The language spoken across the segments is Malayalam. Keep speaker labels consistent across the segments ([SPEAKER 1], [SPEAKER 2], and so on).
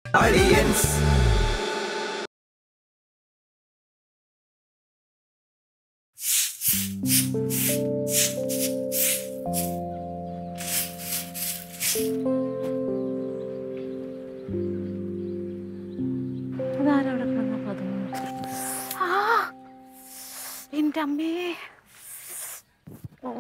[SPEAKER 1] അതാരവിടെ കിടന്ന പതുങ്ങുന്നു? ആ എൻ്റെ അമ്മേ ഓ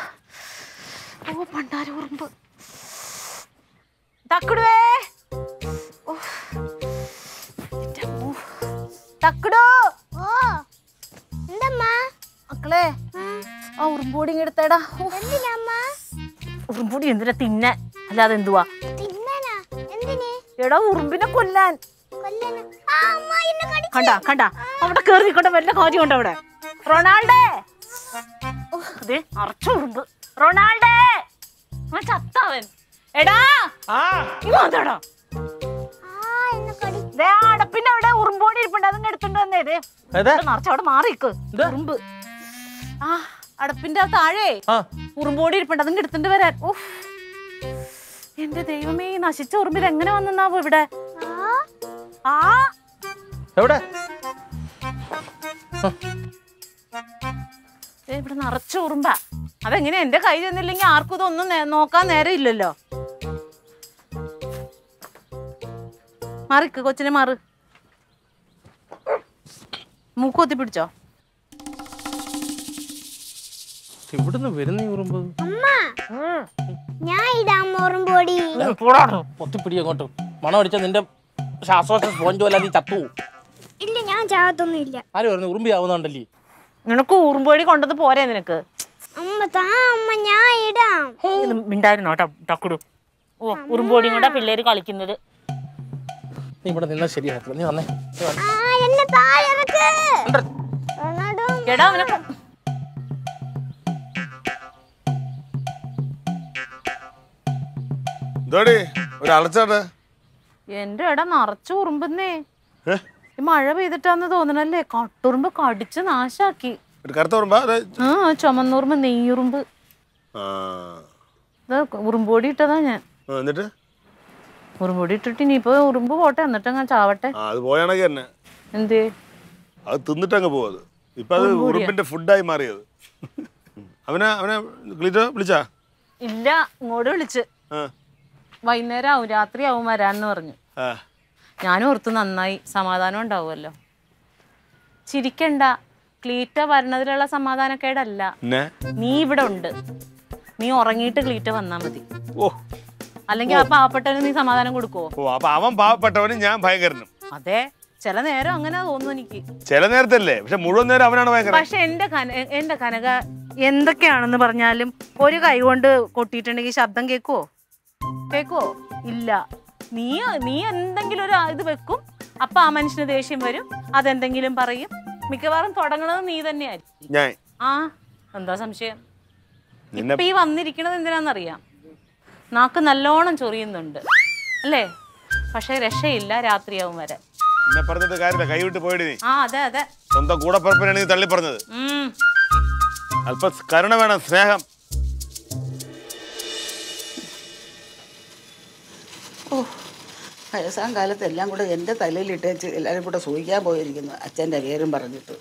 [SPEAKER 1] ഓ പണ്ടാര ഉറുമ്പ് തക്കുടുവേ ഓ എൻ്റെ അമ്മോ. തക്കുടു
[SPEAKER 2] ഓ എന്തമ്മ
[SPEAKER 1] മക്കളെ ആ ഉറുമ്പൂടി ഇങ്ങെടുത്തേടാ ഓ,
[SPEAKER 2] എന്തിനമ്മ
[SPEAKER 1] ഉറുമ്പൂടി എന്തിനാ തിന്നാൻ അല്ലാതെ എന്തുവാ
[SPEAKER 2] തിന്നാനാ എന്തിന്
[SPEAKER 1] എടാ ഉറുമ്പിനെ കൊല്ലാൻ
[SPEAKER 2] കൊല്ലന ആ അമ്മ എന്നെ കടി
[SPEAKER 1] കണ്ട കണ്ട അവിടെ കേറി നിൽക്കണ്ട വല്ല കാര്യമുണ്ട് അവിടെ റൊണാൾഡേ ഓ, ദേ അറച്ച ഉറുമ്പ് റൊണാൾഡേ അവൻ ചത്തവൻ എടാ ഇങ്ങോട്ടാടാ
[SPEAKER 2] ആ എന്നെ കടി
[SPEAKER 1] ദേ ആ അടപ്പിന്റെ അവിടെ ഉറുമ്പോടി ഇരിപ്പുണ്ട് അതങ്ങ് എടുത്തോണ്ട് വന്നേ ദേ
[SPEAKER 3] ഏതാ?
[SPEAKER 1] നിറച്ച് അവിടെ മാറിക്ക് ഉറുമ്പ് ആ അടപ്പിന്റെ ആ താഴെ
[SPEAKER 3] ആ
[SPEAKER 1] ഉറുമ്പോടി ഇരിപ്പുണ്ട് അതങ്ങ് എടുത്തോണ്ട് വരാൻ ഓഹ് എന്റെ ദൈവമേ ഈ നശിച്ച ഉറുമ്പിൽ എങ്ങനെ വന്നാവോ ഇവിടെ
[SPEAKER 2] ആ
[SPEAKER 1] ആ
[SPEAKER 3] എവിടെ
[SPEAKER 1] ദേ ഇവിടെ നിറച്ച ഉറുമ്പ അതെങ്ങനെ എന്റെ കൈ ചെന്നില്ലെങ്കിൽ ആർക്കും ഇതൊന്നും നേ- നോക്കാൻ നേരം ഇല്ലല്ലോ മാറിക്ക് കൊച്ചിനെ മാറ് മൂക്കൊത്തി പിടിച്ചോ
[SPEAKER 3] ഇവിടുന്ന് വരുന്ന ഈ ഉറുമ്പ്
[SPEAKER 2] അമ്മ ഞാൻ ഇടാൻ മോറും പൊടി
[SPEAKER 3] പൊത്തിപ്പിടി അങ്ങോട്ട് മണം അടിച്ച നിന്റെ ശ്വാസോച്ഛ സ്പോഞ്ച് പോലെ നീ ചത്തു പോവും.
[SPEAKER 2] ഇല്ല ഞാൻ ചാകത്തൊന്നും ഇല്ല
[SPEAKER 3] ആര് പറഞ്ഞു ഉറുമ്പി ആവുന്നുണ്ടല്ലേ
[SPEAKER 1] നിനക്ക് ഊറുമ്പോഴി കൊണ്ടത് പോരെ നിനക്ക്
[SPEAKER 2] അമ്മ താ അമ്മ ഞാൻ ഇടാം
[SPEAKER 1] ഇത് മിണ്ടായിരുന്നോ ട- ടക്കുടു ഓ ഉറുമ്പോടിയും കൊണ്ടാ പിള്ളേര് കളിക്കുന്നത്
[SPEAKER 3] നീ ഇവിടെ നിന്നാ ശരിയാകത്തില്ല നീ വന്നേ നീ വന്നേ.
[SPEAKER 2] ആ എന്നെ താഴെ ഇറക്ക് റൊണാൾഡോ
[SPEAKER 1] എടാ അവനെ
[SPEAKER 4] എന്തോടി ഒരു അളച്ചാട്ട്
[SPEAKER 1] എന്റെ ഇട നിറച്ച് ഉറുമ്പെന്നേ ഈ മഴ പെയ്തിട്ടാന്ന് തോന്നണല്ലേ കട്ടുറുമ്പ് കടിച്ച് നാശാക്കി
[SPEAKER 4] ഒരു കറുത്ത ഉറുമ്പാ അതെ
[SPEAKER 1] ആ ചുമന്നുറുമ്പ് നെയ്യുറുമ്പ്
[SPEAKER 4] ആ
[SPEAKER 1] ഇത് ഉറുമ്പോടി ഇട്ടതാ ഞാൻ
[SPEAKER 4] ആ, എന്നിട്ട്
[SPEAKER 1] ഉറുമ്പോടി ഇട്ടിട്ട് ഇനിയിപ്പോ ഉറുമ്പ് പോട്ടെ എന്നിട്ട് ഞാൻ ചാവട്ടെ
[SPEAKER 4] ആ അത് പോയാണെങ്കിൽ തന്നെ
[SPEAKER 1] എന്തേ
[SPEAKER 4] അത് തിന്നിട്ടങ്ങ് പോകും അത് ഇപ്പൊ അത് ഉറുമ്പിന്റെ ഫുഡായി മാറിയത് അവനെ അവനെ വിളിച്ചോ വിളിച്ചാ
[SPEAKER 1] ഇല്ല ഇങ്ങോട്ട് വിളിച്ച്
[SPEAKER 4] ആ
[SPEAKER 1] വൈകുന്നേരം ആവും രാത്രി ആവും വരാന്ന് പറഞ്ഞു
[SPEAKER 4] ആ
[SPEAKER 1] ഞാനും ഓർത്ത് നന്നായി സമാധാനം ഉണ്ടാവുമല്ലോ ചിരിക്കണ്ട ക്ലീറ്റ വരണതിലുള്ള സമാധാനക്കേടല്ല
[SPEAKER 4] പിന്നെ
[SPEAKER 1] നീ ഇവിടെ ഉണ്ട് നീ ഉറങ്ങിയിട്ട് ക്ലീറ്റ വന്നാ മതി
[SPEAKER 4] ഓ
[SPEAKER 1] അല്ലെങ്കിൽ ആ പാവപ്പെട്ടവന് നീ സമാധാനം കൊടുക്കുവോ
[SPEAKER 4] ഓ അപ്പൊ അവൻ പാവപ്പെട്ടവനും ഞാൻ ഭയങ്കരനും
[SPEAKER 1] അതെ ചില നേരം അങ്ങനെ തോന്നുന്നു എനിക്ക്
[SPEAKER 4] ചില നേരത്തല്ലേ പക്ഷെ മുഴുവൻ നേരം അവനാണ് ഭയങ്കര
[SPEAKER 1] പക്ഷെ എന്റെ കന എന്റെ കനക എന്തൊക്കെയാണെന്ന് പറഞ്ഞാലും ഒരു കൈ കൊണ്ട് കൊട്ടിയിട്ടുണ്ടെങ്കിൽ ശബ്ദം കേക്കുവോ കേക്കുവോ ഇല്ല നീ നീ എന്തെങ്കിലും ഒരു ഇത് വെക്കും അപ്പൊ ആ മനുഷ്യന് ദേഷ്യം വരും അതെന്തെങ്കിലും പറയും മിക്കവാറും തുടങ്ങണത് നീ തന്നെയായിരിക്കും
[SPEAKER 4] ഞാൻ
[SPEAKER 1] ആ എന്താ സംശയം
[SPEAKER 4] നിന്നെ
[SPEAKER 1] ഇപ്പൊ ഈ വന്നിരിക്കണത് എന്തിനാന്നറിയാം നാക്ക് നല്ലോണം ചൊറിയുന്നുണ്ട് അല്ലേ പക്ഷെ രക്ഷയില്ല രാത്രിയാവും വരെ
[SPEAKER 4] നിന്നെ പറഞ്ഞിട്ട് കാര്യമില്ല കൈ വിട്ട് പോയിടി നീ
[SPEAKER 1] ആ അതെ അതെ
[SPEAKER 4] സ്വന്തം കൂടപ്പറപ്പിനാണ് നീ തള്ളി പറഞ്ഞത്
[SPEAKER 1] ഉം
[SPEAKER 4] അല്പ കരുണ വേണം സ്നേഹം
[SPEAKER 5] വയസ്സാം കാലത്ത് എല്ലാം കൂടെ എൻ്റെ തലയിലിട്ട് വെച്ച് എല്ലാവരും കൂടെ സൂഹിക്കാൻ പോയിരിക്കുന്നു അച്ഛൻ്റെ പേരും പറഞ്ഞിട്ട്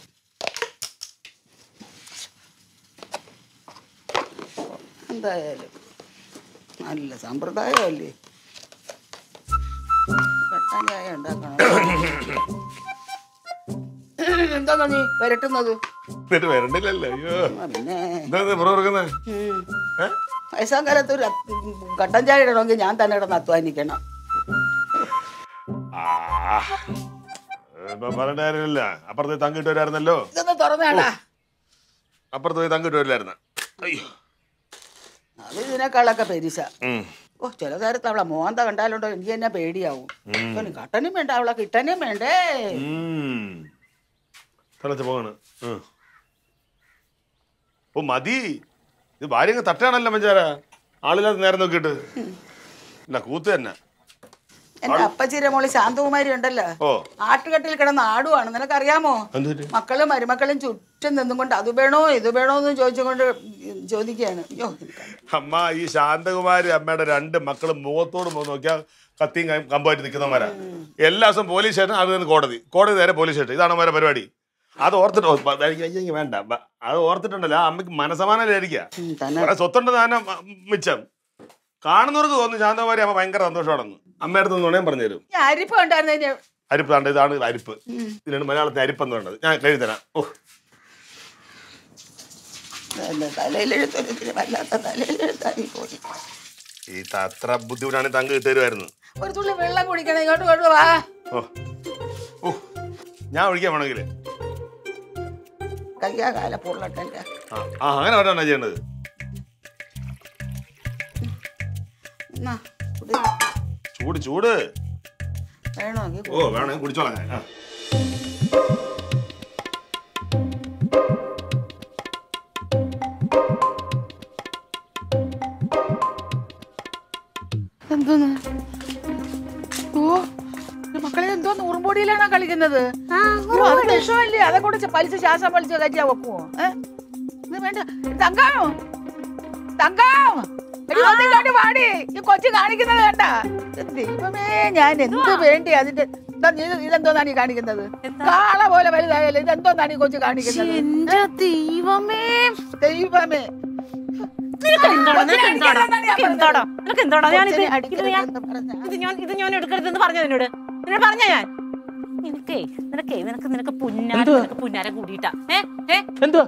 [SPEAKER 5] എന്തായാലും നല്ല സമ്പ്രദായമല്ലേ കട്ടൻ ചായ ഉണ്ടാക്കണം എന്താ നീ വരട്ടുന്നത്
[SPEAKER 4] എന്നിട്ട് വരണ്ടില്ലല്ലോ അയ്യോ
[SPEAKER 5] ആ, പിന്നെ
[SPEAKER 4] എന്താ ഇത് പുറം കൊടുക്കുന്നെ?
[SPEAKER 5] ഉം.
[SPEAKER 4] ഏ?
[SPEAKER 5] വയസ്സാം കാലത്ത് ഒരു അത് കട്ടൻ ചായ ഇടണമെങ്കിൽ ഞാൻ തന്നെ കിടന്ന് അധ്വാനിക്കണം
[SPEAKER 4] ആ ഇപ്പൊ പറഞ്ഞിട്ട് കാര്യമില്ല അപ്പുറത്ത് പോയി തങ്കിട്ട് വരായിരുന്നല്ലോ
[SPEAKER 5] ഇതൊന്ന് തുറന്നേട്ടാ
[SPEAKER 4] അപ്പുറത്ത് പോയി തങ്കിട്ട് വരില്ലായിരുന്ന അയ്യോ
[SPEAKER 5] അത് ഇതിനേക്കാളൊക്കെ പെരിസ
[SPEAKER 4] ഉം.
[SPEAKER 5] ഓ ചില നേരത്ത് അവളെ മോന്ത കണ്ടാലുണ്ടോ എനിക്ക് തന്നെ പേടിയാവും ഇവന് കട്ടനും വേണ്ട അവളെ കിട്ടനും വേണ്ടേ
[SPEAKER 4] ഉം. തിളച്ച് പോവാണ് ഉം. ഓ മതി ഇത് ഭാര്യ അങ്ങ് തട്ടാണല്ലോ മഞ്ചാര ആളില്ലാതെ നേരം നോക്കിയിട്ട് ഇല്ല കൂത്ത് തന്നെ
[SPEAKER 5] എന്റെ അപ്പച്ചിരെ മോള് ശാന്തകുമാരി ഉണ്ടല്ലോ
[SPEAKER 4] ഓ
[SPEAKER 5] ആട്ടുകെട്ടിൽ കിടന്ന് ആടുവാണ് നിനക്കറിയാമോ
[SPEAKER 4] എന്ത് പറ്റി?
[SPEAKER 5] മക്കളും മരുമക്കളും ചു- ചുറ്റും നിന്നും കൊണ്ട് അത് വേണോ ഇത് വേണോ എന്ന് ചോദിച്ചുകൊണ്ട് ചോദിക്കുകയാണ് അയ്യോ എനിക്ക്
[SPEAKER 4] അമ്മ ഈ ശാന്തകുമാരി അമ്മയുടെ രണ്ട് മക്കളും മുഖത്തോട് മുഖം നോക്കിയാൽ കത്തിയും കം- കമ്പമായിട്ട് നിൽക്കുന്നവരാ എല്ലാ ദിവസവും പോലീസ് സ്റ്റേഷൻ അത് നിന്ന് കോടതി കോടതി നേരെ പോലീസ് സ്റ്റേഷൻ ഇതാണ് അവരെ പരിപാടി അത് ഓർത്തിട്ട് ഓ, ബ- എനിക്ക് എനിക്ക് വേണ്ട ബ- അത് ഓർത്തിട്ടുണ്ടല്ലോ ആ അമ്മയ്ക്ക് മനസമാനമായിരിക്കുക
[SPEAKER 5] ഉം, തന്നെ
[SPEAKER 4] കുറെ സ്വത്തുണ്ട് തന്നെ മിച്ചം കാണുന്നവർക്ക് തോന്നുന്നു ശാന്തകുമാരി അമ്മ ഭയങ്കര സന്തോഷമാണെന്ന് അമ്മയുടെ അടുത്ത് നുണയും പറഞ്ഞു തരും
[SPEAKER 5] ഈ അരിപ്പ് ഉണ്ടായിരുന്നതിന്
[SPEAKER 4] അരിപ്പ് താണ്ട് ഇതാണ് അരിപ്പ് ഇതിനാണ് മലയാളത്തിൽ അരിപ്പെന്ന് വേണ്ടത് ഞാൻ കഴുതി തരാം ഓ
[SPEAKER 5] എന്റെ തലയിലെഴുത്തൊരു വല്ലാത്ത തലയിലെഴുത്തായി പോയി
[SPEAKER 4] ഈ ത- അത്ര ബുദ്ധിമുട്ടാണെങ്കിൽ തങ്ക് കിട്ടുമായിരുന്നു
[SPEAKER 5] ഒരു തുള്ളി വെള്ളം കുടിക്കണം ഇങ്ങോട്ട് കൊണ്ട് വാ
[SPEAKER 4] ഓ ഓ ഞാൻ ഒഴിക്കാൻ വേണമെങ്കിൽ
[SPEAKER 5] കയ്യാ കാല പൊള്ളട്ടെ
[SPEAKER 4] ആ ആ അങ്ങനെ പറഞ്ഞാണ് ചെയ്യേണ്ടത്
[SPEAKER 5] എന്നാ കുടി
[SPEAKER 4] ചൂട് ചൂട്
[SPEAKER 5] വേണമെങ്കിൽ
[SPEAKER 4] ഓ വേണേ കുടിച്ചോളാം ഞാൻ. ആ.
[SPEAKER 5] എന്തോന്ന് ഓ ഇത് മക്കളെ എന്തോന്ന് ഉറുമ്പൊടിയിലാണോ കളിക്കുന്നത്
[SPEAKER 2] ആ
[SPEAKER 5] അയ്യോ, അത് വിഷമല്ലേ അതെ കൂടെ പലിച്ച് ശ്വാസം പലിച്ച് കജ്ജാ വെക്കുമോ ഏ? ഇത് വേണ്ട തങ്കാം തങ്കാം എടി, ഒന്ന് ഇങ്ങോട്ട് വാടി ഈ കൊച്ചു കാണിക്കുന്നത് കണ്ട ദൈവമേ ഞാൻ എന്ത് വേണ്ടി അതിന്റെ ഇതാ നീ ഇതെന്തോന്നാണ് ഈ കാണിക്കുന്നത് കാള പോലെ വലുതായാലും ഇതെന്തോന്നാണ് ഈ കൊച്ചു കാണിക്കുന്നത്
[SPEAKER 1] എന്റെ ദൈവമേ
[SPEAKER 5] ദൈവമേ
[SPEAKER 1] നിനക്ക് എന്താടാ നിനക്ക്
[SPEAKER 5] കൊച്ചിനെ
[SPEAKER 1] എന്താടാ
[SPEAKER 5] അടിക്കരുതെന്നാണ് ഞാൻ
[SPEAKER 1] നിനക്ക് എന്താടാ നിനക്ക് എന്താടാ ഞാൻ ഇത്
[SPEAKER 5] കൊച്ചിനെ
[SPEAKER 1] ഇത് ഞാൻ
[SPEAKER 5] അടിക്കരുതെന്ന് പറഞ്ഞാ.
[SPEAKER 1] ഇത് ഞാൻ ഇത് ഞാൻ എടുക്കരുതെന്ന് പറഞ്ഞ നിന്നോട് നിന്നോട് പറഞ്ഞ ഞാൻ നിനക്കേ നിനക്കേ നിനക്ക് നിനക്ക് പുന്നാര നിനക്ക് പുന്നാര കൂടിയിട്ടാ ഏ ഏ
[SPEAKER 3] എന്തുവാ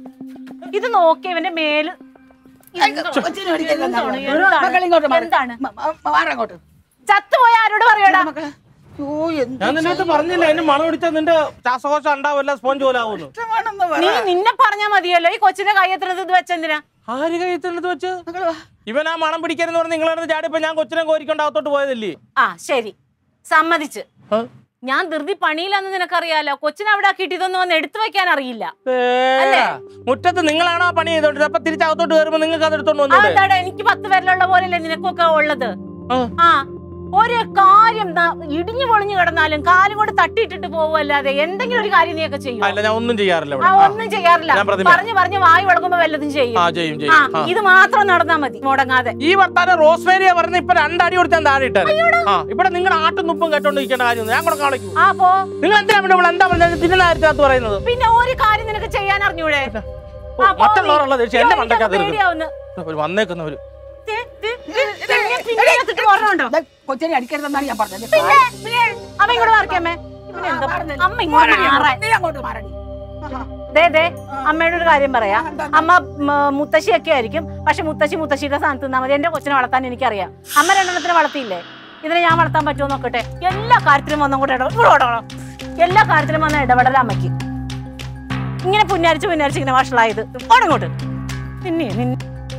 [SPEAKER 1] ഇത് നോക്കി ഇവന്റെ മേല്
[SPEAKER 5] കൊച്ചിനെ അടിക്കരുതെന്നാ
[SPEAKER 1] എന്താണ്?
[SPEAKER 5] പറഞ്ഞത്.
[SPEAKER 1] എന്താണ്?
[SPEAKER 5] മക്കളെ ഇങ്ങോട്ട് മാറ്.
[SPEAKER 1] എന്താണ്?
[SPEAKER 5] മ- മ- മാറങ്ങോട്ട്
[SPEAKER 1] ചത്തുപോയ ആരോട് പറയടാ
[SPEAKER 5] മക്കളെ ഓ എന്ത്
[SPEAKER 3] ഞാൻ നിന്റെ അടുത്ത് പറഞ്ഞില്ല എന്നെ മണം അടിച്ചാൽ നിന്റെ ശ്വാസകോശം ഉണ്ടാവില്ല സ്പോഞ്ച് പോലെ ആവുന്നു
[SPEAKER 5] ഇഷ്ടമാണെന്ന് പറ
[SPEAKER 1] നീ നിന്നെ പറഞ്ഞാ മതിയല്ലോ ഈ കൊച്ചിന്റെ കയ്യെത്തുന്നത് ഇത് വെച്ചെന്തിനാ
[SPEAKER 3] ആര് കയ്യത്തിനത് വെച്ച്
[SPEAKER 5] മക്കളെ വാ.
[SPEAKER 3] ഇവൻ ആ മണം പിടിക്കരുന്ന് പറഞ്ഞ് നിങ്ങളടുത്ത് ചാടിയപ്പോ ഞാൻ കൊച്ചിനെ കോരിക്കൊണ്ട് അകത്തോട്ട് പോയതല്ലേ
[SPEAKER 1] ആ ശരി സമ്മതിച്ച്
[SPEAKER 3] ആ?
[SPEAKER 1] ഞാൻ ധൃതി പണിയില്ലെന്ന് നിനക്കറിയാലോ കൊച്ചിനെ അവിടെ ആക്കിയിട്ട് ഇതൊന്നും വന്ന് എടുത്തു വെക്കാൻ അറിയില്ല
[SPEAKER 3] ഏ,
[SPEAKER 1] അല്ലേ?
[SPEAKER 3] മുറ്റത്ത് നിങ്ങളാണോ ആ പണി ചെയ്തോണ്ട് അപ്പൊ തിരിച്ചകത്തോട്ട് കയറുമ്പോ നിങ്ങൾക്ക് അത് എടുത്തോണ്ട് വന്നൂടെ
[SPEAKER 1] അതാടാ എനിക്ക് പത്ത് പേരിലുള്ള പോലെയല്ലേ നിനക്കൊക്കെ ഉള്ളത്
[SPEAKER 3] ആ.
[SPEAKER 1] ആ ഒരു കാര്യം ന- ഇടിഞ്ഞു പൊളിഞ്ഞു കിടന്നാലും കാലും കൊണ്ട് തട്ടിയിട്ടിട്ട് പോവല്ലാതെ എന്തെങ്കിലും ഒരു കാര്യം നീയൊക്കെ ചെയ്യും
[SPEAKER 3] അല്ല ഞാൻ ഒന്നും ചെയ്യാറില്ല
[SPEAKER 1] ആ
[SPEAKER 3] ഇവിടെ
[SPEAKER 1] ഒന്നും ചെയ്യാറില്ല
[SPEAKER 3] ഞാൻ പ്രതിമ.
[SPEAKER 1] പറഞ്ഞു പറഞ്ഞു വായി വിളകുമ്പോ വല്ലതും ചെയ്യും
[SPEAKER 3] ആ ചെയ്യും
[SPEAKER 1] ആ
[SPEAKER 3] ചെയ്യും ആ.
[SPEAKER 1] ഇത് മാത്രം നടന്നാ മതി മുടങ്ങാതെ
[SPEAKER 3] ഈ വർത്താനം റോസ്മേരിയ പറഞ്ഞ ഇപ്പൊ രണ്ടടി കൊടുത്താൽ താഴെ ഇട്ടത് ആ ഇവിടെ നിങ്ങൾ ആട്ടും തുപ്പും കേട്ടോണ്ടിരിക്കേണ്ട കാര്യം ഞാൻ കൂടെ കാണിക്കൂ
[SPEAKER 1] ആ പോ
[SPEAKER 3] നിങ്ങൾ എന്തിനാ ഇവിടെ ഇവിടെ എന്താ പറഞ്ഞത് തിന്നുന്ന കാര്യത്തിനകത്ത് പറയുന്നത്
[SPEAKER 1] പിന്നെ ഒരു കാര്യം നിനക്ക് ചെയ്യാൻ അറിഞ്ഞൂടെ
[SPEAKER 3] ഓ,
[SPEAKER 1] ആ, പോ നീ.
[SPEAKER 3] മറ്റുള്ളവരുള്ള ദേഷ്യം എന്റെ
[SPEAKER 1] അയ്യോ,
[SPEAKER 3] മണ്ടയ്ക്കകത്ത്
[SPEAKER 1] എനിക്കത് പേടിയാവുന്നു.
[SPEAKER 3] ഒരു വന്നേക്കുന്നവര്
[SPEAKER 1] ദേ, ദേ, ദേ, ദേ, പിന്നെ അകത്തിട്ട് ഓർമ്മയുണ്ടോ?
[SPEAKER 5] ദേ, കൊച്ചിനെ അടിക്കരുതെന്നാണ് ഞാൻ പറഞ്ഞത്
[SPEAKER 1] പിന്നെ, പിന്നെ, അമ്മ ഇങ്ങോട്ട് മാറിക്കമ്മേ ഇവനെന്താ അമ്മ ഇങ്ങോട്ട് മാറാൻ
[SPEAKER 5] നീ അങ്ങോട്ട് മാറടി ആഹാ.
[SPEAKER 1] ദേ ദേ അമ്മയുടെ ഒരു കാര്യം പറയാ അമ്മ മ, മുത്തശ്ശിയൊക്കെ ആയിരിക്കും പക്ഷെ മുത്തശ്ശി മുത്തശ്ശിയുടെ സ്ഥാനത്ത് നിന്നാ മതി എന്റെ കൊച്ചിനെ വളർത്താൻ എനിക്കറിയാം അമ്മ രണ്ടെണ്ണത്തിന് വളർത്തിയില്ലേ ഇതിനെ ഞാൻ വളർത്താൻ പറ്റുമോ നോക്കട്ടെ എല്ലാ കാര്യത്തിലും വന്നും കൂടെ ഇടപെടണം ഇവിടെ ഓടണം എല്ലാ കാര്യത്തിലും വന്ന ഇടപെടല അമ്മയ്ക്ക് ഇങ്ങനെ പുന്നാരിച്ച് പുന്നാരിച്ച് ഇങ്ങനെ വഷളായത് ഓടങ്ങോട്ട് നിന്നെ നിന്നെ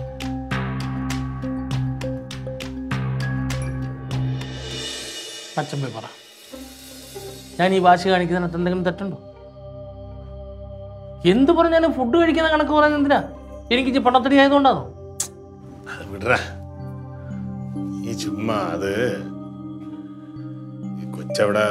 [SPEAKER 3] അച്ഛൻ പോയി പറ ഞാൻ ഈ വാശി കാണിക്കുന്നതിനകത്ത് എന്തെങ്കിലും തെറ്റുണ്ടോ എന്ത് പറഞ്ഞാലും ഫുഡ് കഴിക്കുന്ന കണക്ക് പറയുന്നത് എന്തിനാ എനിക്ക് ഇച്ചിരി പണത്തടി ആയതുകൊണ്ടാണോ
[SPEAKER 4] അത് വിടറ ഈ ചുമ്മാ അത് ഈ കൊച്ചവിടെ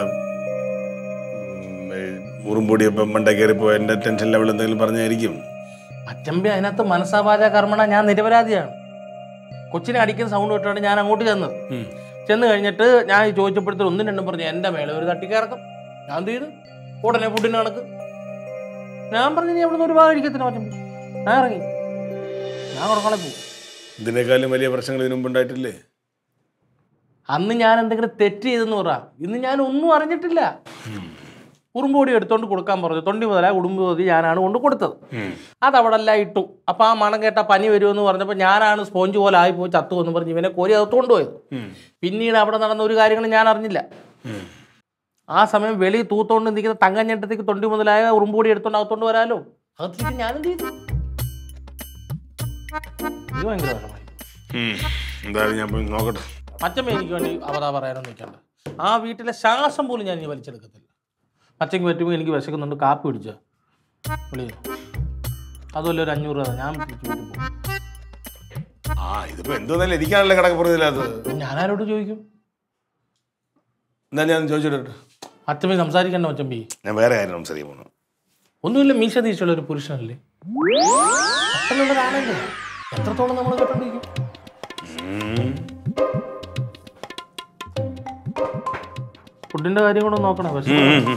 [SPEAKER 4] ഉറുമ്പൊടിയപ്പം മണ്ട കയറിപ്പോ എന്റെ ടെൻഷൻ ലെവൽ എന്തെങ്കിലും പറഞ്ഞായിരിക്കും
[SPEAKER 3] അച്ചമ്പി അതിനകത്ത് മനസ്സാവാച കർമ്മണ ഞാൻ നിരപരാധിയാണ് കൊച്ചിനെ അടിക്കുന്ന സൗണ്ട് കേട്ടാണ് ഞാൻ അങ്ങോട്ട് ചെന്നത്
[SPEAKER 4] ഉം.
[SPEAKER 3] ചെന്ന് കഴിഞ്ഞിട്ട് ഞാൻ ഈ ചോദിച്ചപ്പോഴത്തേക്ക് ഒന്നും രണ്ടും പറഞ്ഞു എൻ്റെ മേലെ ഒരു തട്ടിക്കറക്കും ഞാൻ എന്ത് ചെയ്തു ഉടനെ ഫുഡിന് കണക്ക് ഞാൻ പറഞ്ഞു നീ അവിടെ ഒരു ഭാഗം കഴിക്കത്തില്ല മച്ചമ്പി ഞാൻ ഇറങ്ങി ഞാൻ ഉറങ്ങണേ പോകും
[SPEAKER 4] ഇതിനേക്കാളും വലിയ പ്രശ്നങ്ങൾ ഇതിനു മുമ്പ് ഉണ്ടായിട്ടില്ലേ
[SPEAKER 3] അന്ന് ഞാൻ എന്തെങ്കിലും തെറ്റ് ചെയ്തെന്ന് പറ ഇന്ന് ഞാൻ ഒന്നും അറിഞ്ഞിട്ടില്ല ഉറുമ്പൊടി എടുത്തോണ്ട് കൊടുക്കാൻ പറഞ്ഞു തൊണ്ടി മുതലാ ഉടുമ്പ് പൊതി ഞാനാണ് കൊണ്ട് കൊടുത്തത് അത് അവിടെ എല്ലാം ഇട്ടു അപ്പൊ ആ മണം കേട്ട പനി വരുമെന്ന് പറഞ്ഞപ്പോൾ ഞാനാണ് സ്പോഞ്ച് പോലെ ആയിപ്പോയി ചത്തു എന്ന് പറഞ്ഞ് ഇവനെ കോരി അകത്ത് കൊണ്ടുപോയത് പിന്നീട് അവിടെ നടന്ന ഒരു കാര്യങ്ങളും ഞാൻ അറിഞ്ഞില്ല ആ സമയം വെളി തൂത്തോണ്ട് നിൽക്കുന്ന തങ്കഞ്ഞെട്ടത്തേക്ക് തൊണ്ടി മുതലായ ഉറുമ്പൊടി എടുത്തോണ്ട് അകത്തോണ്ട് വരാലോ അകത്തേക്ക് ഞാൻ എന്ത് ചെയ്തു ഇത് ഭയങ്കര വിഷമായി
[SPEAKER 4] എന്തായാലും ഞാൻ പോയി നോക്കട്ടെ
[SPEAKER 3] അച്ഛമ്മ എനിക്ക് വേണ്ടി അവതാ പറയാനൊന്നും നിൽക്കണ്ട ആ വീട്ടിലെ ശ്വാസം പോലും ഞാൻ ഇനി വലിച്ചെടുക്കത്തില്ല അച്ഛക്ക് പറ്റുമ്പോൾ എനിക്ക് വിശക്കുന്നുണ്ട് കാപ്പി പിടിച്ച വിളിയോ അതുമല്ല ഒരു അഞ്ഞൂറ് രൂപ ഞാൻ തിരിച്ച് വീട്ടിൽ പോകും
[SPEAKER 4] ആ ഇതിപ്പോ എന്തോന്നല്ലേ ഇരിക്കാനല്ലേ കിടക്കപ്പുറത്തില്ലാത്തത്
[SPEAKER 3] ഞാനാരോട് ചോദിക്കും
[SPEAKER 4] എന്നാ ഞാൻ ചോദിച്ചിട്ട്
[SPEAKER 3] അച്ഛമ്മ സംസാരിക്കണ്ട അച്ഛമ്പി
[SPEAKER 4] ഞാൻ വേറെ കാര്യം സംസാരിക്കാൻ പോണു
[SPEAKER 3] ഒന്നുമില്ല മീശ തീച്ചുള്ള ഒരു പുരുഷനല്ലേ പെട്ടെന്നുള്ളൊരാണല്ലേ എത്രത്തോളം നമ്മൾ കേട്ടോണ്ടിരിക്കും ഫുഡിന്റെ കാര്യം കൂടെ നോക്കണം പക്ഷേ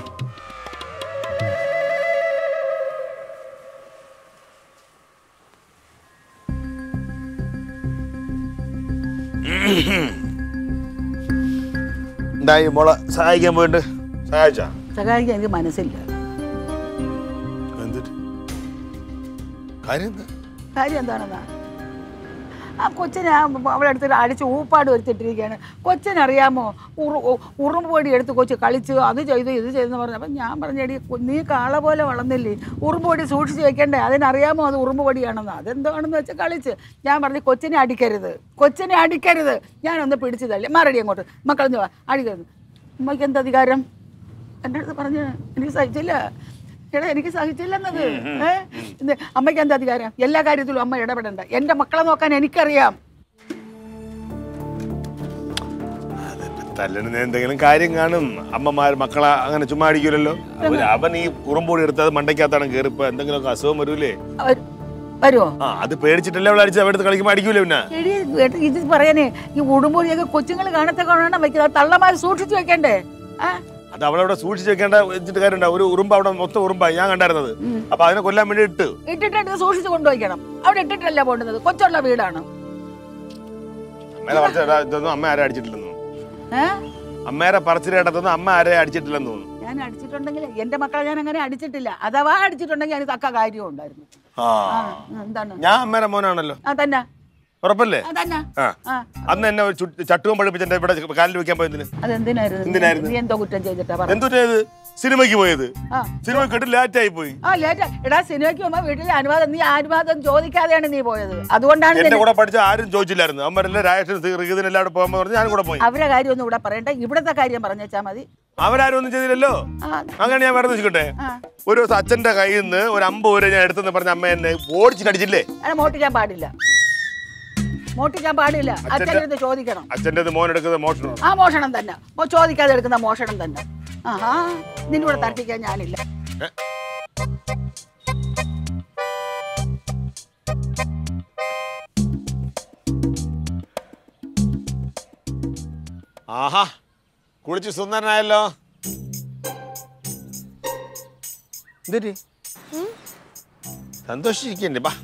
[SPEAKER 4] എന്തായി മോളെ സഹായിക്കാൻ പോയിട്ട് സഹായിച്ചാ
[SPEAKER 5] സഹായിക്കാൻ എനിക്ക് മനസ്സില്ല
[SPEAKER 4] എന്തിട്ട് കാര്യം എന്താ
[SPEAKER 5] കാര്യം എന്താണെന്നാ ആ കൊച്ചിനെ ആ അവളെ അടുത്ത് അടിച്ച് ഊപ്പാട് വരുത്തിട്ടിരിക്കുകയാണ് കൊച്ചിനറിയാമോ ഉറു ഉറുമ്പ് പൊടി എടുത്ത് കൊച്ച് കളിച്ച് അത് ചെയ്തു ഇത് ചെയ്തെന്ന് പറഞ്ഞു അപ്പം ഞാൻ പറഞ്ഞടി നീ കാള പോലെ വളർന്നില്ലേ ഉറുമ്പ് പൊടി സൂക്ഷിച്ച് വെക്കണ്ടേ അതിനറിയാമോ അത് ഉറുമ്പ് പൊടിയാണെന്ന് അതെന്താണെന്ന് വെച്ചാൽ കളിച്ച് ഞാൻ പറഞ്ഞു കൊച്ചിനെ അടിക്കരുത് കൊച്ചിനെ അടിക്കരുത് ഞാനൊന്ന് പിടിച്ചു തള്ളി മാറടി അങ്ങോട്ട് മക്കളെന്ന് വാ അടിക്കരുത് അമ്മയ്ക്ക് എന്ത് അധികാരം എൻ്റെ അടുത്ത് പറഞ്ഞു എനിക്ക് സഹിച്ചില്ല എടാ എനിക്ക് സഹിച്ചില്ലെന്നത് ഏഹ് ഇത് അമ്മയ്ക്ക് എന്താ അധികാരം എല്ലാ കാര്യത്തിലും അമ്മ ഇടപെടണ്ട എന്റെ മക്കളെ നോക്കാൻ എനിക്കറിയാം
[SPEAKER 4] തല്ലിന് എന്തെങ്കിലും കാര്യം കാണും അമ്മമാർ മക്കളെ അങ്ങനെ ചുമ്മാ അടിക്കൂലല്ലോ അവര് അവൻ ഈ ഉറുമ്പോടി എടുത്ത് അത് മണ്ടയ്ക്കകത്താണ് കയറിപ്പോ എന്തെങ്കിലുമൊക്കെ അസുഖം വരൂലേ
[SPEAKER 5] അവർ- വരുവോ
[SPEAKER 4] ആ അത് പേടിച്ചിട്ടല്ലേ അവൾ അടിച്ച് അവിടെ കളിക്കുമ്പോൾ അടിക്കൂലേ പിന്നെ
[SPEAKER 5] എടി ഏട്ട് ഇത് പറയാനേ ഈ ഉടുമ്പൊഴിയൊക്കെ കൊച്ചുങ്ങൾ കാണത്തെ കാണണം വെക്കുന്നത് തള്ളമാർ സൂക്ഷിച്ചു വെക്കണ്ടേ ആ
[SPEAKER 4] അത് അവളവിടെ സൂക്ഷിച്ച് വെക്കേണ്ട വെച്ചിട്ട് കാര്യമുണ്ട് ഒരു ഉറുമ്പ് അവിടെ മൊത്തം ഉറുമ്പായി ഞാൻ കണ്ടായിരുന്നത് അപ്പൊ അതിനെ കൊല്ലാൻ വേണ്ടി ഇട്ട്
[SPEAKER 5] ഇട്ടിട്ട് സൂക്ഷിച്ചു കൊണ്ടുവയ്ക്കണം അവിടെ ഇട്ടിട്ടല്ല പോണ്ടുന്നത് കൊച്ചുള്ള വീടാണ്
[SPEAKER 4] അമ്മേരെ പറച്ചിൽ ഇതൊന്നും അമ്മ ആരെ അടിച്ചിട്ടില്ലെന്ന് തോന്നുന്നു
[SPEAKER 5] ഏ
[SPEAKER 4] അമ്മേരെ പറച്ചിലേട്ടത്തൊന്നും അമ്മ ആരെ അടിച്ചിട്ടില്ലെന്ന് തോന്നുന്നു
[SPEAKER 5] ഞാൻ അടിച്ചിട്ടുണ്ടെങ്കിൽ എന്റെ മക്കളെ ഞാൻ അങ്ങനെ അടിച്ചിട്ടില്ല അഥവാ അടിച്ചിട്ടുണ്ടെങ്കിൽ അതിന് തക്ക കാര്യം ഉണ്ടായിരുന്നു
[SPEAKER 4] ആ
[SPEAKER 5] ആ എന്താണ്
[SPEAKER 4] ഞാൻ അമ്മേരെ മോനാണല്ലോ
[SPEAKER 5] ആ തന്നെ
[SPEAKER 4] ഉറപ്പല്ലേ
[SPEAKER 5] ആ തന്നെ
[SPEAKER 4] ആ
[SPEAKER 5] ആ
[SPEAKER 4] അന്ന് എന്നെ ഒരു ചുട്ട് ചട്ടുകം പഠിപ്പിച്ച് എന്റെ ഇവിടെ കാലിൽ വെക്കാൻ പോയതിന്
[SPEAKER 5] അതെന്തിനായിരുന്നു
[SPEAKER 4] എന്തിനായിരുന്നു?
[SPEAKER 5] നീ എന്തോ കുറ്റം ചെയ്തിട്ടാ പറ
[SPEAKER 4] എന്തു ചെയ്ത് സിനിമയ്ക്ക് പോയത്
[SPEAKER 5] ആ
[SPEAKER 4] സിനിമ കേട്ട് ലേറ്റ് ആയി പോയി
[SPEAKER 5] ആ ലേറ്റ് എടാ സിനിമയ്ക്ക് പോകുമ്പോ വീട്ടിലെ അനുവാദം നീ അനുവാദം ചോദിക്കാതെയാണ് നീ പോയത് അതുകൊണ്ടാണ്
[SPEAKER 4] എന്റെ
[SPEAKER 5] നിന്നെ-
[SPEAKER 4] കൂടെ പഠിച്ച ആരും ചോദിച്ചില്ലായിരുന്നു അമ്മരെല്ലാം രാജേഷൻ എല്ലാവരും പോകുമ്പോൾ പറഞ്ഞു ഞാൻ കൂടെ പോയി
[SPEAKER 5] അവരെ കാര്യം ഒന്നും ഇവിടെ പറയണ്ട ഇവിടത്തെ കാര്യം പറഞ്ഞേച്ചാ മതി
[SPEAKER 4] അവരാരും ഒന്നും ചെയ്തില്ലല്ലോ
[SPEAKER 5] ആ
[SPEAKER 4] അങ്ങനെ ഞാൻ വേറെ വെച്ചിട്ടെ
[SPEAKER 5] ആ
[SPEAKER 4] ഒരു ദിവസം അച്ഛന്റെ കയ്യിൽ നിന്ന് ഒരു അമ്പത് രൂപ ഞാൻ എടുത്തെന്ന് പറഞ്ഞ അമ്മ എന്നെ ഓടിച്ചിട്ട് അടിച്ചില്ലേ
[SPEAKER 5] അങ്ങനെ മോട്ടിക്കാൻ പാടില്ല മോട്ടിക്കാൻ പാടില്ല അച്ഛൻ്റെ അടുത്ത് ചോദിക്കണം
[SPEAKER 4] അച്ഛൻ്റെ മോൻ എടുക്കുന്ന മോഷണം
[SPEAKER 5] ആ മോഷണം തന്നെ മോ ചോദിക്കാതെ എടുക്കുന്ന മോഷണം തന്നെ ആഹാ നിന്നൂടെ തട്ടിക്കാൻ ഞാനില്ല
[SPEAKER 4] ആഹാ കുളിച്ച് സുന്ദരനായല്ലോ എന്തിരി സന്തോഷിച്ചിരിക്കണ്ടേ ബാ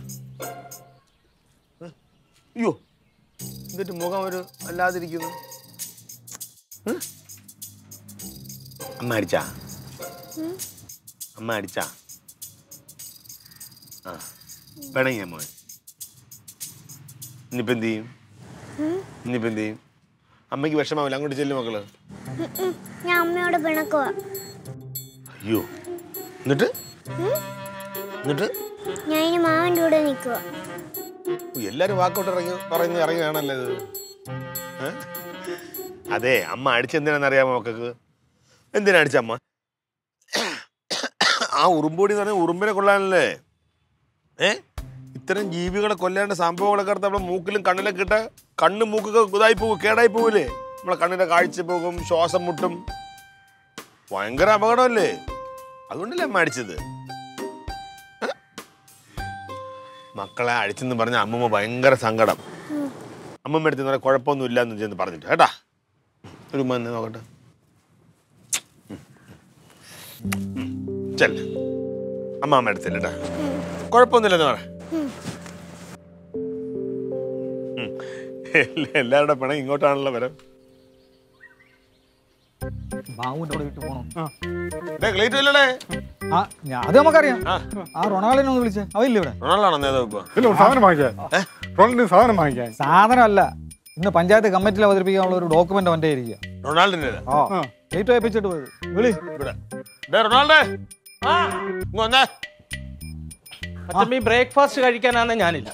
[SPEAKER 4] അയ്യോ എന്നിട്ട് മുഖം ഒരു അല്ലാതിരിക്കുന്നു ഉം? അമ്മ അടിച്ചാ അമ്മ അടിച്ചാ ആ പിണങ്ങിയ മോൻ ഇനിയിപ്പോ എന്ത് ചെയ്യും ഇനിയിപ്പോ എന്ത് ചെയ്യും അമ്മയ്ക്ക് വിഷമാവില്ല അങ്ങോട്ട് ചെല്ലും മക്കള്
[SPEAKER 2] ഉം. ഞാൻ അമ്മയോട് പിണക്കുക
[SPEAKER 4] അയ്യോ എന്നിട്ട് എന്നിട്ട്
[SPEAKER 2] ഞാൻ ഇനി മാമൻ്റെ കൂടെ നിൽക്കുക
[SPEAKER 4] ഓ, എല്ലാരും വാക്കോട്ട് ഇറങ്ങി പറയുന്ന ഇറങ്ങിയാണല്ലോ ഇത് ഏ? അതെ അമ്മ അടിച്ചെന്തിനാന്ന് അറിയാമോ മക്കൾക്ക് എന്തിനാ അടിച്ച അമ്മ ആ ഉറുമ്പൊടി എന്ന് പറഞ്ഞാൽ ഉറുമ്പിനെ കൊള്ളാനല്ലേ ഏ ഇത്തരം ജീവികളെ കൊല്ലേണ്ട സംഭവങ്ങളൊക്കെ എടുത്ത് നമ്മുടെ മൂക്കിലും കണ്ണിലൊക്കെ ഇട്ട കണ്ണ് മൂക്കൊക്കെ ഇതായി പോകും കേടായി പോകൂലേ നമ്മളെ കണ്ണിന്റെ കാഴ്ച പോകും ശ്വാസം മുട്ടും ഭയങ്കര അപകടമല്ലേ അതുകൊണ്ടല്ലേ അമ്മ അടിച്ചത് ഏ? മക്കളെ അടിച്ചെന്ന് പറഞ്ഞ അമ്മമ്മ ഭയങ്കര സങ്കടം അമ്മമ്മ അടുത്ത് പറയാം കുഴപ്പമൊന്നും ഇല്ല എന്ന് ചെന്ന് പറഞ്ഞിട്ട് കേട്ടാ ഒരു മന്നെ നോക്കട്ടെ ചെല്ല അമ്മ അമ്മ അടുത്തില്ല കേട്ടാ കുഴപ്പമൊന്നുമില്ലെന്ന് പറ ഉം. എല്ലാ- എല്ലാവരുടെ പണം ഇങ്ങോട്ടാണല്ലോ വരം
[SPEAKER 6] ബാബുവിന്റെ കൂടെ വീട്ടിൽ പോണം
[SPEAKER 4] ക്ലേറ്റ് ഇല്ലടേ
[SPEAKER 6] ആ ഞാൻ അത് നമുക്കറിയാം
[SPEAKER 4] ആ
[SPEAKER 6] ആ റൊണാൾഡിനെ ഒന്ന് വിളിച്ചേ അവയില്ലേ ഇവിടെ
[SPEAKER 4] റൊണാൾഡാണോ നേതാവ് ഇപ്പൊ
[SPEAKER 7] ഇല്ല ഒരു സാധനം വാങ്ങിക്കാൻ റോളിന് സാധനം വാങ്ങിക്കാൻ
[SPEAKER 6] സാധനമല്ല ഇന്ന് പഞ്ചായത്ത് കമ്മിറ്റിയിൽ അവതരിപ്പിക്കാനുള്ള ഒരു ഡോക്യുമെന്റ് അവന്റെ ഇരിക്കുക
[SPEAKER 4] റൊണാൾഡിന്റെ
[SPEAKER 6] ആ ഗേറ്റ് വായിപ്പിച്ചിട്ട് പോയത് വിളി
[SPEAKER 4] ഇവിടെ ഡേ റൊണാൾഡേ ഇങ്ങ് വന്നേ
[SPEAKER 3] അച്ഛൻ ഈ ബ്രേക്ക്ഫാസ്റ്റ് കഴിക്കാനാണ് ഞാനില്ല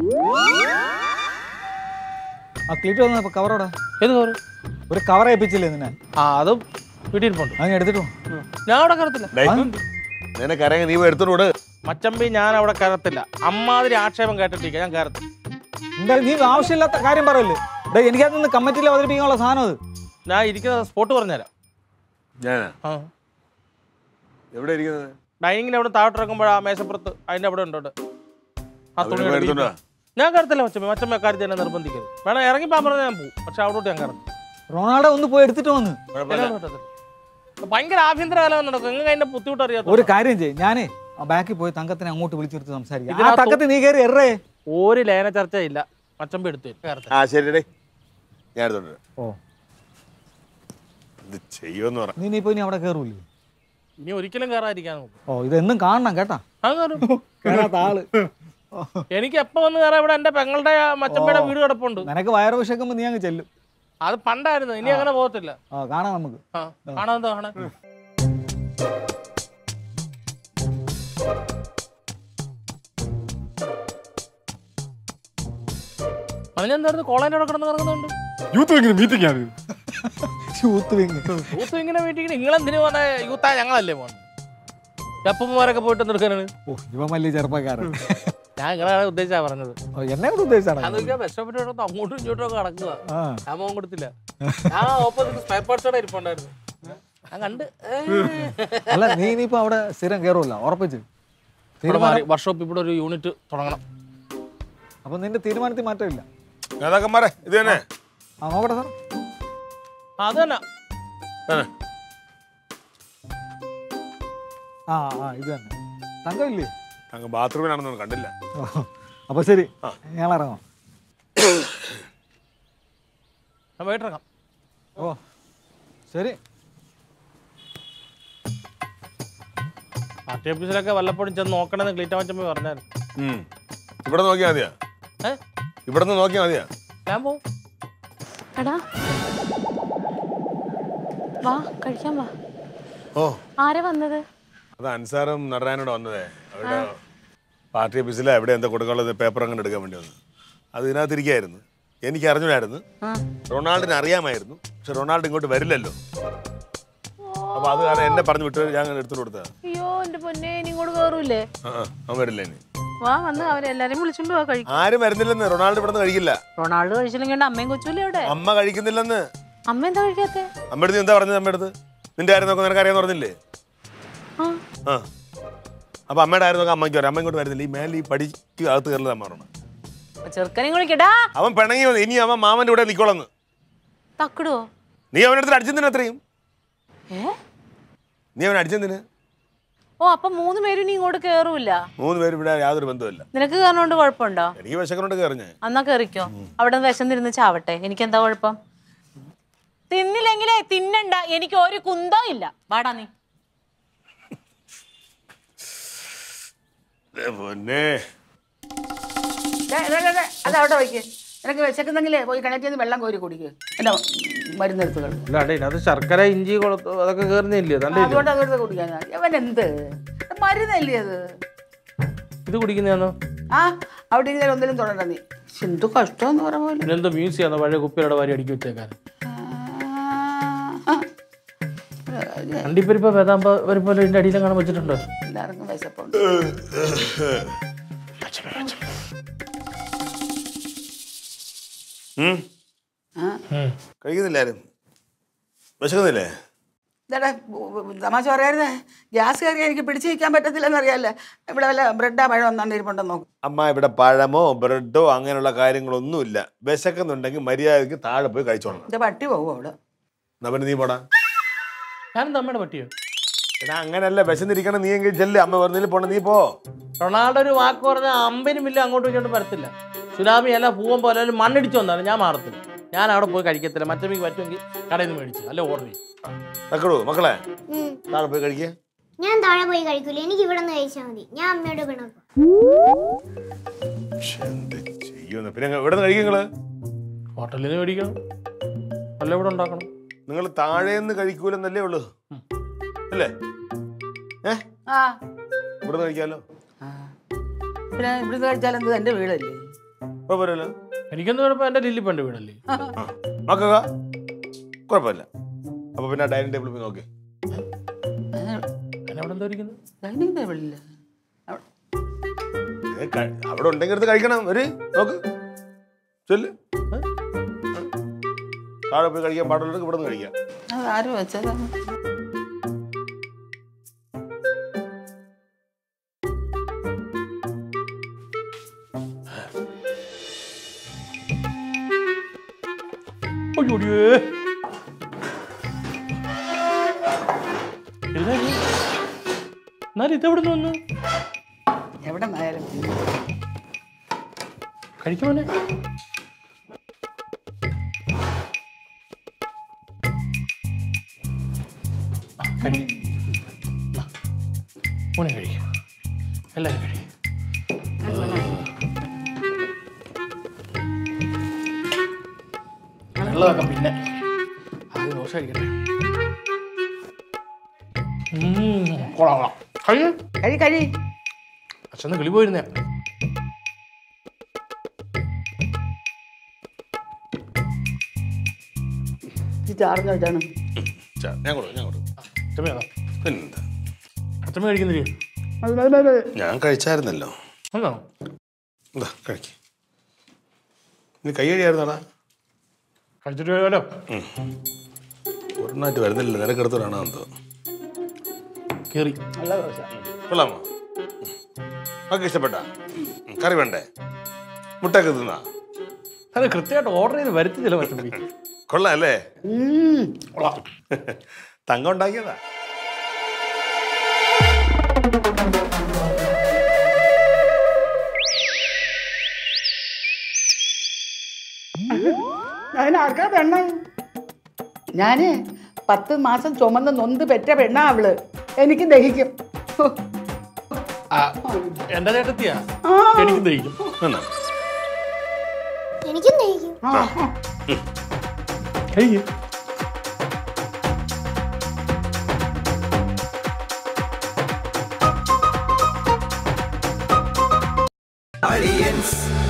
[SPEAKER 6] ആ ക്ലിറ്റ് വന്ന കവറോടെ
[SPEAKER 3] ഏത് കവറ്
[SPEAKER 6] ഒരു കവർ ഏൽപ്പിച്ചില്ലേ നിന്നെ
[SPEAKER 3] ആ അതും വീട്ടിരിപ്പുണ്ട്
[SPEAKER 6] അങ്ങനെ എടുത്തിട്ട് പോ.
[SPEAKER 3] ഞാൻ അവിടെ കയറത്തില്ല
[SPEAKER 4] നിനക്കറിയാം നീ പോയി എടുത്തോണ്ട്
[SPEAKER 3] മച്ചമ്പി ഞാൻ അവിടെ കയറത്തില്ല അമ്മാതിരി ആക്ഷേപം കേട്ടിട്ടിരിക്കുക ഞാൻ കയറത്തില്ല
[SPEAKER 6] എന്തായാലും നീ ആവശ്യമില്ലാത്ത കാര്യം പറയല്ലേ ഡേ എനിക്കകത്ത് കമ്മിറ്റിയിൽ അവതരിപ്പിക്കാനുള്ള സാധനം അത്
[SPEAKER 3] ഞാൻ ഇരിക്കുന്ന സ്പോട്ട് പറഞ്ഞുതരാം
[SPEAKER 4] ഞാനാ
[SPEAKER 3] ആ
[SPEAKER 4] എവിടെ ഇരിക്കുന്നത്
[SPEAKER 3] ഡൈനിങ്ങിന് അവിടെ താഴോട്ട് ഇറങ്ങുമ്പോൾ ആ മേശപ്പുറത്ത് അതിന്റെ അവിടെ ഉണ്ട് അവിടെ. ആ തുണി
[SPEAKER 4] അവര് എടുത്തോണ്ട് വാ.
[SPEAKER 3] ഞാൻ കയറത്തില്ല മച്ചമ്മ മച്ചമ്മ കാര്യത്തിൽ എന്നെ നിർബന്ധിക്കരുത് വേണം ഇറങ്ങിപ്പോകാൻ പറഞ്ഞാൽ ഞാൻ പോകും പക്ഷെ അവിടോട്ട് ഞാൻ കയറും
[SPEAKER 6] റൊണാൾഡോ ഒന്ന് പോയി എടുത്തിട്ട് വന്ന്
[SPEAKER 4] കുഴപ്പമില്ല
[SPEAKER 3] ഭയങ്കര ആഭ്യന്തര കലം നടക്കും എങ്ങനെ അതിന്റെ ബുദ്ധിമുട്ട് അറിയാത്ത
[SPEAKER 6] ഒരു കാര്യം ചെയ്യ് ഞാനേ ആ ബാക്കിൽ പോയി തങ്കത്തിനെ അങ്ങോട്ട് വിളിച്ചെടുത്ത് സംസാരിക്കാം ആ
[SPEAKER 3] ഇതിനകത്ത്
[SPEAKER 6] തക്കത്ത് നീ കയറി എറേ
[SPEAKER 3] ഒരു ലയന ചർച്ചയില്ല മച്ചമ്പ എടുത്തു തരും. കയറട്ടെ.
[SPEAKER 4] ആ ശരി ഡേ ഞാൻ എടുത്തോണ്ട് വരാം.
[SPEAKER 6] ഓ
[SPEAKER 4] ഇത് ചെയ്യുമെന്ന് പറ
[SPEAKER 6] നീ ഇനിയിപ്പോ ഇനി അവിടെ കയറൂലേ
[SPEAKER 3] ഇനി ഒരിക്കലും കയറാതിരിക്കാൻ നോക്കും
[SPEAKER 6] ഓ ഇതെന്നും കാണണം കേട്ടാ
[SPEAKER 3] അത് കയറും
[SPEAKER 6] കേറാത്ത ആള്
[SPEAKER 3] എനിക്ക് എപ്പോ വന്ന് കയറാം ഇവിടെ എന്റെ പെങ്ങളുടെ മച്ചമ്പയുടെ വീട് കിടപ്പുണ്ട്
[SPEAKER 6] നിനക്ക് വയറ് വിശക്കുമ്പോ നീ അങ്ങ് ചെല്ലും
[SPEAKER 3] അത് പണ്ടായിരുന്നു ഇനി അങ്ങനെ പോകത്തില്ല
[SPEAKER 6] ആ കാണാം നമുക്ക്
[SPEAKER 3] ആ കാണാൻ കാണാൻ പറഞ്ഞെന്തായിരുന്നു കോളേജിന്റെ അവിടെ കിടന്ന് കിടക്കുന്നുണ്ട്
[SPEAKER 7] യൂത്ത് വിങ്ങിന് മീറ്റിംഗ് ആണ്
[SPEAKER 6] യൂത്ത് വിങ്
[SPEAKER 3] യൂത്ത് ഇങ്ങനെ വീട്ടിൽ നിങ്ങളെന്തിനു പോണേ യൂത്താ ഞങ്ങളല്ലേ പോണേ ചപ്പന്മാരൊക്കെ പോയിട്ട് എന്തെടുക്കാനാണ്
[SPEAKER 6] ഓ ഇവൻ വലിയ ചെറുപ്പക്കാരൻ
[SPEAKER 3] ഞാൻ നിങ്ങളെ ഉദ്ദേശിച്ചാ പറഞ്ഞത്
[SPEAKER 6] ഓ, എന്നെ കൂടെ ഉദ്ദേശിച്ചാണ്
[SPEAKER 3] ഞാൻ നോക്കിയാൽ ബെസ്റ്റ് അങ്ങോട്ടും ഇങ്ങോട്ടും ഒക്കെ നടക്കുക
[SPEAKER 6] ആ
[SPEAKER 3] ഞാൻ മോൻ കൊടുത്തില്ല ഞാൻ ഓപ്പോസിറ്റ് സ്പെയർ പാർട്സോടെ ഇരിപ്പുണ്ടായിരുന്നു ഞാൻ കണ്ട്
[SPEAKER 6] അല്ല നീ ഇനിയിപ്പോ അവിടെ സ്ഥിരം കയറുമല്ല ഉറപ്പിച്ച് തീരുമാനം
[SPEAKER 3] വർക്ക്ഷോപ്പ് ഇവിടെ ഒരു യൂണിറ്റ് തുടങ്ങണം
[SPEAKER 6] അപ്പൊ നിന്റെ തീരുമാനത്തിൽ മാറ്റമില്ല
[SPEAKER 4] നേതാക്കന്മാരെ ഇത് തന്നെ
[SPEAKER 6] ആ നോക്കട്ടെ സാർ
[SPEAKER 3] അത് തന്നെ
[SPEAKER 4] തന്നെ.
[SPEAKER 6] ആ ആ ഇത് തന്നെ തങ്കമില്ലേ
[SPEAKER 4] അങ്ങ് ബാത്റൂമിലാണെന്നൊന്നും കണ്ടില്ല
[SPEAKER 6] ഓ, അപ്പൊ ശരി ഞങ്ങൾ ഇറങ്ങാം
[SPEAKER 3] ഞാൻ പോയിട്ടിറങ്ങാം
[SPEAKER 6] ഓ ശരി
[SPEAKER 3] പാർട്ടി ഓഫീസിലൊക്കെ വല്ലപ്പോഴും ചെന്ന് നോക്കണമെന്ന് ക്ലീറ്റ മച്ചമ്മ പറഞ്ഞായിരുന്നു
[SPEAKER 4] ഉം. ഇവിടെ നോക്കിയാൽ മതിയാ
[SPEAKER 3] ഏ
[SPEAKER 4] ഇവിടെ നിന്ന് നോക്കിയാൽ മതിയാ
[SPEAKER 3] ഞാൻ പോവും
[SPEAKER 1] എടാ വാ കഴിക്കാൻ വാ
[SPEAKER 4] ഓ
[SPEAKER 1] ആരാ വന്നത്
[SPEAKER 4] അത് അൻസാറും നടരാനോട് വന്നതേ അവിടെ പാർട്ടി ഓഫീസിലെ എവിടെ എന്താ കൊടുക്കാനുള്ളത് പേപ്പർ അങ്ങനെ എടുക്കാൻ വേണ്ടി വന്നു അത് ഇതിനകത്ത് ഇരിക്കുകയായിരുന്നു എനിക്ക് അറിഞ്ഞൂടായിരുന്നു റൊണാൾഡിനെ അറിയാമായിരുന്നു പക്ഷെ റൊണാൾഡ് ഇങ്ങോട്ട് വരില്ലല്ലോ അപ്പൊ അത് കാരണം എന്നെ പറഞ്ഞു വിട്ട് ഞാൻ അങ്ങനെ എടുത്തു കൊടുത്തതാ
[SPEAKER 1] അയ്യോ എന്റെ പൊന്നെ ഇനി ഇങ്ങോട്ട് കയറൂലേ
[SPEAKER 4] ആ ആ, അവൻ വരില്ല ഇനി
[SPEAKER 1] വാ വന്ന് അവരെല്ലാരും വിളിച്ചോണ്ട് പോവാ കഴിക്കും
[SPEAKER 4] ആരും വരുന്നില്ലെന്ന് റൊണാൾഡ് ഇവിടെ നിന്ന് കഴിക്കില്ല
[SPEAKER 1] റൊണാൾഡോ കഴിച്ചില്ലെങ്കിൽ അമ്മയും കൊച്ചൂല്ലേ അവിടെ
[SPEAKER 4] അമ്മ കഴിക്കുന്നില്ലെന്ന്
[SPEAKER 1] അമ്മ എന്താ കഴിക്കാത്തെ
[SPEAKER 4] അമ്മ അടുത്ത് എന്താ പറഞ്ഞത് അമ്മ അടുത്ത് നിന്റെ ആരും നോക്കാൻ നിനക്ക് അറിയാന്ന് പറഞ്ഞില്ലേ
[SPEAKER 1] ആ
[SPEAKER 4] ആ അപ്പൊ അമ്മയുടെ ആരും നോക്കാൻ അമ്മയ്ക്ക് വരാം അമ്മ ഇങ്ങോട്ട് വരുന്നില്ല ഈ മേലെ ഈ പടിക്ക് അകത്ത് കയറില്ല അമ്മ പറഞ്ഞു
[SPEAKER 1] ചെറുക്കനെയും വിളിക്കടാ
[SPEAKER 4] അവൻ പിണങ്ങി വന്നു ഇനി അവൻ മാമന്റെ കൂടെ നിക്കോളന്ന്
[SPEAKER 1] തക്കിടുവോ
[SPEAKER 4] നീ അവൻ്റെ അടുത്ത് അടിച്ചെന്തിന് അത്രയും
[SPEAKER 1] ഏ
[SPEAKER 4] നീ അവൻ അടിച്ചെന്തിന്
[SPEAKER 1] ഓ അപ്പൊ മൂന്ന് പേരും ഇനി ഇങ്ങോട്ട് കേറൂല
[SPEAKER 4] മൂന്ന് പേര് ഇവിടെ യാതൊരു ബന്ധവുമില്ല
[SPEAKER 1] നിനക്ക് കയറുന്നോണ്ട് കുഴപ്പമുണ്ടോ
[SPEAKER 4] എനിക്ക് വിശക്കനോട് കയറിഞ്ഞേ
[SPEAKER 1] എന്നാ കയറിക്കോ അവിടെ നിന്ന് വിശന്നിരുന്ന് ചാവട്ടെ എനിക്ക് എന്താ കുഴപ്പം തിന്നില്ലെങ്കിലേ തിന്നണ്ട എനിക്ക് ഒരു കുന്തോ ഇല്ല വാടാ നീ
[SPEAKER 4] പൊന്നെ
[SPEAKER 5] ദേ, ദേ, ദേ, ദേ, അത് അവിടെ വയ്ക്ക് നിനക്ക് വിശക്കുന്നെങ്കിലേ പോയി കിണറ്റിൽ നിന്ന് വെള്ളം കോരി കുടിക്കുക എൻ്റെ മരുന്നെടുത്തുകൾ
[SPEAKER 3] ഇല്ല അടേ അത് ശർക്കര ഇഞ്ചി കൊളുത്ത് അതൊക്കെ കയറുന്നില്ലേ തന്റെ
[SPEAKER 5] അതുകൊണ്ട് അതെടുത്ത് കുടിക്കാൻ അവൻ എന്ത് മരുന്നല്ലേ അത്
[SPEAKER 3] ഇത് കുടിക്കുന്നതാണോ
[SPEAKER 5] ആ അവിടെ ഇങ്ങനെ ഒന്നിലും തുടണ്ട നീ ശ്ശെ, എന്ത് കഷ്ടമെന്ന് പറഞ്ഞ പോലെ
[SPEAKER 3] പിന്നെന്തോ മ്യൂസിയം പഴയ കുപ്പിയുടെ വാരി അടുക്കി വെച്ചേക്കാൻ
[SPEAKER 5] ആ,
[SPEAKER 3] അണ്ടിപ്പരിപ്പ വേദാമ്പ പരിപ്പ ഇതിന്റെ അടിയിലും കാണാൻ വെച്ചിട്ടുണ്ടോ
[SPEAKER 5] എല്ലാവർക്കും വിശപ്പുണ്ട്
[SPEAKER 4] ഉം.
[SPEAKER 5] ആ
[SPEAKER 4] കഴിക്കുന്നില്ല ആരും വിശക്കുന്നില്ലേ
[SPEAKER 5] ഇതേടാ തമാശ പറയായിരുന്നേ ഗ്യാസ് കയറി എനിക്ക് പിടിച്ചു നിൽക്കാൻ പറ്റത്തില്ലെന്ന് അറിയാല്ലേ ഇവിടെ വല്ല ബ്രെഡാ പഴം ഒന്നാണ്ട് ഇരിപ്പുണ്ടെന്ന് നോക്കും
[SPEAKER 4] അമ്മ ഇവിടെ പഴമോ ബ്രെഡോ അങ്ങനെയുള്ള കാര്യങ്ങളൊന്നുമില്ല വിശക്കുന്നുണ്ടെങ്കിൽ മര്യാദയ്ക്ക് താഴെ പോയി കഴിച്ചോളണം
[SPEAKER 5] എൻ്റെ പട്ടി പോകും അവിടെ
[SPEAKER 4] എന്നാ പിന്നെ നീ പോടാ
[SPEAKER 3] ഞാനും അമ്മയുടെ പറ്റിയോ
[SPEAKER 4] എടാ അങ്ങനല്ല വിശന്നിരിക്കണം നീ എങ്കിൽ ചെല്ല് അമ്മ പറഞ്ഞതിൽ പോണ നീ പോ
[SPEAKER 3] റൊണാൾഡോ ഒരു വാക്ക് പറഞ്ഞാൽ അമ്പതിനും മില്ല അങ്ങോട്ടും ഇങ്ങോട്ടും വരത്തില്ല സുനാമി അല്ല പൂവൻ പോലെ അല്ലെങ്കിൽ മണ്ണിടിച്ചു വന്നാലും ഞാൻ മാറത്തില്ല ഞാൻ അവിടെ പോയി കഴിക്കത്തില്ല മറ്റമ്മയ്ക്ക് പറ്റുമെങ്കിൽ കടയിൽ നിന്ന് മേടിച്ചു അല്ല ഓർഡർ ചെയ്യും
[SPEAKER 4] തക്കടു മക്കളെ
[SPEAKER 2] ഉം.
[SPEAKER 4] താഴെ പോയി കഴിക്കുക
[SPEAKER 2] ഞാൻ താഴെ പോയി കഴിക്കൂല എനിക്ക് ഇവിടെ നിന്ന് കഴിച്ചാൽ മതി ഞാൻ അമ്മയോട് പിണക്കും
[SPEAKER 4] എന്ത് ചെയ്യുമെന്ന് പിന്നെ എവിടെ നിന്ന് കഴിക്കും നിങ്ങള്
[SPEAKER 3] ഹോട്ടലിൽ നിന്ന് മേടിക്കണം അല്ല ഇവിടെ ഉണ്ടാക്കണം
[SPEAKER 4] നിങ്ങൾ താഴേന്ന് കഴിക്കൂലെന്നല്ലേ ഉള്ളു അല്ലേ ഏ
[SPEAKER 5] ആ
[SPEAKER 4] ഇവിടെ നിന്ന് കഴിക്കാമല്ലോ
[SPEAKER 5] ആ. പിന്നെ ഇവിടുന്ന് കഴിച്ചാൽ എന്ത് എൻ്റെ വീടല്ലേ
[SPEAKER 4] കുഴപ്പമില്ലല്ലോ
[SPEAKER 3] എനിക്കൊന്നും കുഴപ്പം എൻ്റെ ലില്ലിപ്പൻ്റെ വീടല്ലേ
[SPEAKER 4] ആ മക്ക കുഴപ്പമില്ല അപ്പൊ പിന്നെ ഡൈനിങ് ടേബിളിൽ പോയി നോക്കി
[SPEAKER 3] ഞാൻ അവിടെ എന്താ ഇരിക്കുന്നത്
[SPEAKER 5] ഡൈനിങ് ടേബിളില്ല
[SPEAKER 4] അവിടെ ഉണ്ടെങ്കിൽ എടുത്ത് കഴിക്കണം ഒരു നോക്ക് ചെല്ല് ഏ? താഴെ പോയി കഴിക്കാൻ പാടുള്ളത് ഇവിടെ നിന്ന് കഴിക്കാം
[SPEAKER 5] അത് ആരും വെച്ചതാണ്
[SPEAKER 3] ഓടിയേ എഴുന്നേക്ക്. എന്നാലും ഇതെവിടെ നിന്ന് വന്നു
[SPEAKER 5] എവിടെ നിന്നായാലും
[SPEAKER 3] കഴിക്കുമോനെ കഴി മോനെ കഴിക്കും എല്ലാവരും കഴിക്കും വെള്ളമൊക്കെ പിന്നെ അത് ദോശ കഴിക്കട്ടെ ഉം, കൊള്ളാം കൊള്ളാം കഴിയും
[SPEAKER 5] കഴി കഴി
[SPEAKER 3] അച്ഛന്ന് കിളി പോയിരുന്നേ
[SPEAKER 5] ഈ ചാർന്ന് വെച്ചാണ്
[SPEAKER 4] ചാ, ഞാൻ കൊടുക്കും ഞാൻ കൊടുക്കും
[SPEAKER 3] അച്ഛമ്മയാണോ
[SPEAKER 4] പിന്നെന്താ
[SPEAKER 3] അച്ഛമ്മ കഴിക്കുന്നില്ലേ
[SPEAKER 4] ഞാൻ കഴിച്ചായിരുന്നല്ലോ
[SPEAKER 3] ആണോ
[SPEAKER 4] എന്താ കഴിക്ക് നീ കൈ കഴിയായിരുന്നടാ
[SPEAKER 3] കഴിച്ചിട്ട് പോയാലോ
[SPEAKER 4] ഒരെണ്ണമായിട്ട് വരുന്നില്ല നിനക്കെടുത്തോടാണോ എന്തോ
[SPEAKER 3] കയറി
[SPEAKER 5] നല്ല ദോശ
[SPEAKER 4] കൊള്ളാമോ ഒക്കെ ഇഷ്ടപ്പെട്ട കറി വേണ്ടേ മുട്ടൊക്കെ തിന്നാ
[SPEAKER 3] അത് കൃത്യമായിട്ട് ഓർഡർ ചെയ്ത് വരുത്തില്ല പറ്റുമ്പി
[SPEAKER 4] കൊള്ളാം അല്ലേ
[SPEAKER 5] ഉം.
[SPEAKER 3] കൊള്ളാം
[SPEAKER 4] തങ്കം ഉണ്ടാക്കിയതാ
[SPEAKER 5] അതിനാർക്കാ പെണ്ണ ഞാന് പത്ത് മാസം ചുമന്ന് നൊന്ത് പെറ്റ പെണ്ണാ അവള് എനിക്ക് ദഹിക്കും ഹോ.
[SPEAKER 3] ആ, എന്റെ ചേട്ടത്തിയാ
[SPEAKER 5] ആ.
[SPEAKER 3] എനിക്കും ദഹിക്കും
[SPEAKER 4] എന്നാ
[SPEAKER 2] എനിക്കും ദഹിക്കും
[SPEAKER 5] ആ.
[SPEAKER 3] കഴിക്കും
[SPEAKER 8] Aliens